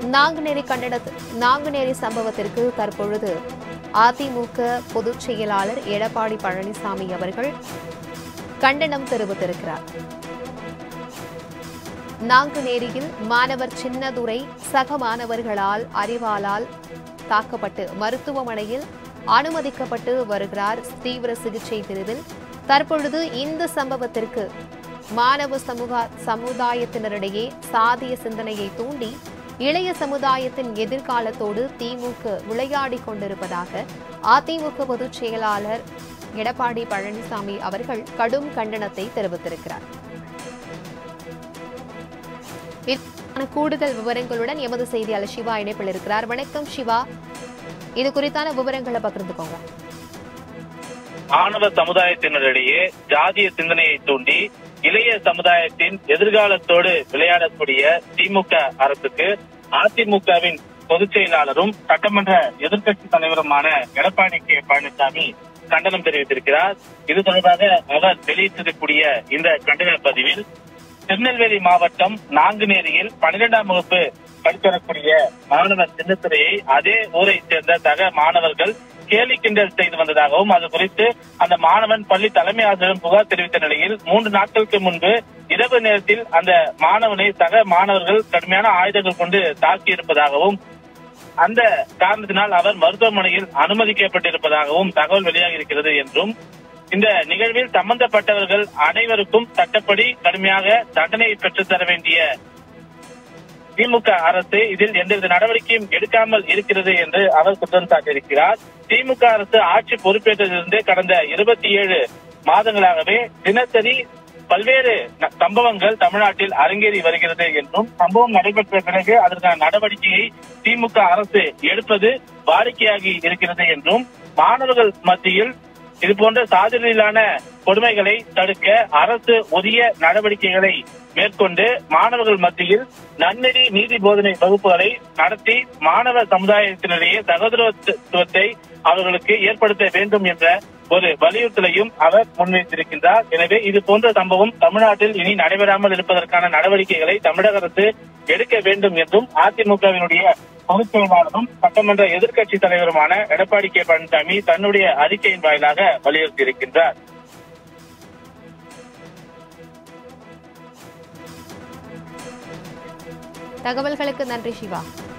நாங்குநேரி கண்டனத்து நாங்குநேரி சம்பவத்திற்கு தற்பொழுது அதிமுக பொதுச் செயலாளர் எடப்பாடி பழனிசாமி அவர்கள் கண்டனம் தெரிவித்திருக்கிறார் நாங்குநேரியில் மாணவர் சின்னதுரை சக மாணவர்களால் அறிவாலால் தாக்கப்பட்டு மருத்துவமனையில் அனுமதிக்கப்பட்டு வருகிறார் தீவிர சிகிச்சை பிரிவில் தற்பொழுது இந்த சம்பவத்திற்கு மாணவ சமூக சமுதாயத்தினரிடையே சாதிய சிந்தனையை தூண்டி இளைய சமுதாயத்தின் எதிர்காலத்தோடு திமுக விளையாடிக் கொண்டிருப்பதாக அதிமுக பொதுச் செயலாளர் எடப்பாடி பழனிசாமி அவர்கள் கடும் கண்டனத்தை தெரிவித்திருக்கிறார் இதுக்கான கூடுதல் விவரங்களுடன் எமது செய்தியாளர் சிவா இணைப்பில் இருக்கிறார் வணக்கம் சிவா இது குறித்தான விவரங்களை பகிர்ந்துக்கோங்க ஆணவ சமுதாயத்தினரிடையே ஜாதிய சிந்தனையை தூண்டி இளைய சமுதாயத்தின் எதிர்காலத்தோடு விளையாடக்கூடிய திமுக அரசுக்கு அதிமுகவின் பொதுச் செயலாளரும் சட்டமன்ற எதிர்க்கட்சி தலைவருமான எடப்பாடி கே பழனிசாமி கண்டனம் தெரிவித்திருக்கிறார் இது தொடர்பாக அவர் வெளியிட்டிருக்கக்கூடிய இந்த கண்டன பதிவில் திருநெல்வேலி மாவட்டம் நாங்குநேரியில் பன்னிரெண்டாம் வகுப்பு படித்து வரக்கூடிய மாணவர் சின்னத்துறையை அதே ஊரை சேர்ந்த சக மாணவர்கள் கேலி கிண்டல் செய்து வந்ததாகவும் அது குறித்து அந்த மாணவன் பள்ளி தலைமை ஆசிரியரிடம் புகார் தெரிவித்த நிலையில் மூன்று நாட்களுக்கு முன்பு இரவு நேரத்தில் அந்த மாணவனை சக மாணவர்கள் கடுமையான ஆயுதங்கள் கொண்டு தாக்கியிருப்பதாகவும் அந்த காரணத்தினால் அவர் மருத்துவமனையில் அனுமதிக்கப்பட்டிருப்பதாகவும் தகவல் வெளியாகி இருக்கிறது என்றும் இந்த நிகழ்வில் சம்பந்தப்பட்டவர்கள் அனைவருக்கும் சட்டப்படி கடுமையாக தண்டனை பெற்றுத் தர வேண்டிய திமுக அரசு இதில் எந்தவித நடவடிக்கையும் எடுக்காமல் இருக்கிறது என்று அவர் குற்றம் சாட்டியிருக்கிறார் திமுக அரசு ஆட்சி பொறுப்பேற்றதிலிருந்து கடந்த இருபத்தி ஏழு மாதங்களாகவே தினசரி பல்வேறு ந- சம்பவங்கள் தமிழ்நாட்டில் அரங்கேறி வருகிறது என்றும் சம்பவம் நடைபெற்ற பிறகு அதற்கான நடவடிக்கையை திமுக அரசு எடுப்பது வாடிக்கையாகி இருக்கிறது என்றும் மாணவர்கள் மத்தியில் இது போன்ற சாதனையிலான கொடுமைகளை தடுக்க அரசு உரிய நடவடிக்கைகளை மேற்கொண்டு மாணவர்கள் மத்தியில் நன்னெறி நீதி போதனை வகுப்புகளை நடத்தி மாணவ சமுதாயத்தினரிடையே சகோதரத்துவத்தை அவர்களுக்கு ஏற்படுத்த வேண்டும் என்ற ஒரு வலியுறுத்தலையும் அவர் முன்வைத்திருக்கின்றார் எனவே இது போன்ற சம்பவம் தமிழ்நாட்டில் இனி நடைபெறாமல் இருப்பதற்கான நடவடிக்கைகளை தமிழக அரசு எடுக்க வேண்டும் என்றும் அதிமுகவினுடைய பொதுச் செயலாளரும் சட்டமன்ற எதிர்க்கட்சி தலைவருமான எடப்பாடி கே பழனிசாமி தன்னுடைய அறிக்கையின் வாயிலாக வலியுறுத்தியிருக்கின்றார் தகவல்களுக்கு நன்றி சிவா